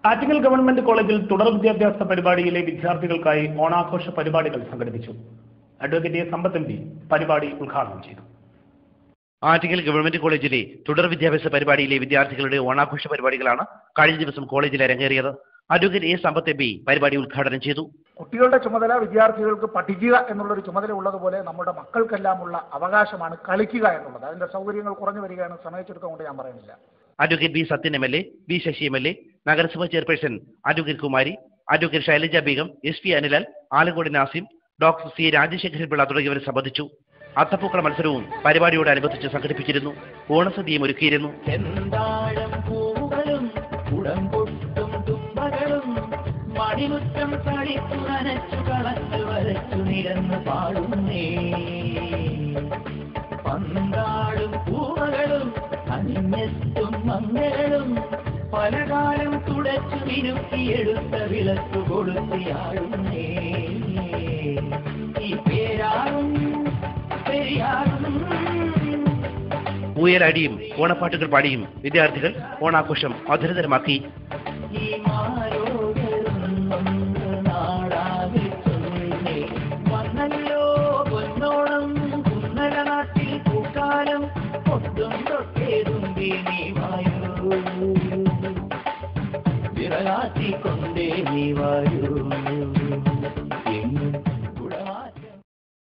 Attingal government കോളേജിൽ തുടർ വിദ്യാഭ്യാസ പരിപാടിയിലെ വിദ്യാർത്ഥികൾക്കായി ഓണാഘോഷ പരിപാടികൾ സംഘടിപ്പിച്ചു advocate A Sampath M P പരിപാടി ഉദ്ഘാടനം ചെയ്തു ആറ്റിങ്ങൽ ഗവൺമെന്റ് കോളേജിലെ തുടർ വിദ്യാഭ്യാസ പരിപാടിയിലെ വിദ്യാർത്ഥികളുടെ ഓണാഘോഷ പരിപാടികളാണ് കഴിഞ്ഞ ദിവസം കോളേജിൽ അരങ്ങേറിയത് advocate A Sampath M P പരിപാടി ഉദ്ഘാടനം ചെയ്തു കുട്ടികളുടെ ചുമതല വിദ്യാർത്ഥികൾക്ക് പഠിക്കുക എന്നുള്ളൊരു ചുമതല ഉള്ളതുപോലെ നമ്മുടെ മക്കൾക്കെല്ലാമുള്ള അവകാശമാണ് കളിക്കുക എന്നുള്ളത് അതിന്റെ സൗകര്യങ്ങൾ കുറഞ്ഞു വരികയാണ് സമയച്ചെടുക്കം കൊണ്ട് ഞാൻ പറയുന്നില്ല advocate B Sathyan M L A B Sasi M L A നഗരസഭാ chairperson advocate Kumari advocate Shailaja Beegum S P Anilal Alamcode Nazim doctor C Rajasekharan Pillai തുടങ്ങിയവർ സംബന്ധിച്ചു അത്തപ്പൂക്കള മത്സരവും പരിപാടിയോടനുബന്ധിച്ച് സംഘടിപ്പിച്ചിരുന്നു ഓണസദ്യയും ഒരുക്കിയിരുന്നു ചെന്താഴം പൂവുകളും കുടംപൊട്ടും തുമ്പകളും മണിമുറ്റം തളിത്തു നനച്ചു കളങ്ങൾ വരച്ചു നിരന്ന് പാടുന്നേ പന്താടും പൂവകളും അണിഞ്ഞെത്തും മംഗളും പലകാലം തുടച്ചു മിനുക്കിയെടുത്ത വിളക്ക് കൊടുത്തിയാടുന്നേ ഈ പേരാറും പെരിയാറും ഊയലടിയും ഓണപ്പാട്ടുകൾ പാടിയും വിദ്യാർത്ഥികൾ ഓണാഘോഷം മധുരതരമാക്കി ഈ മായോ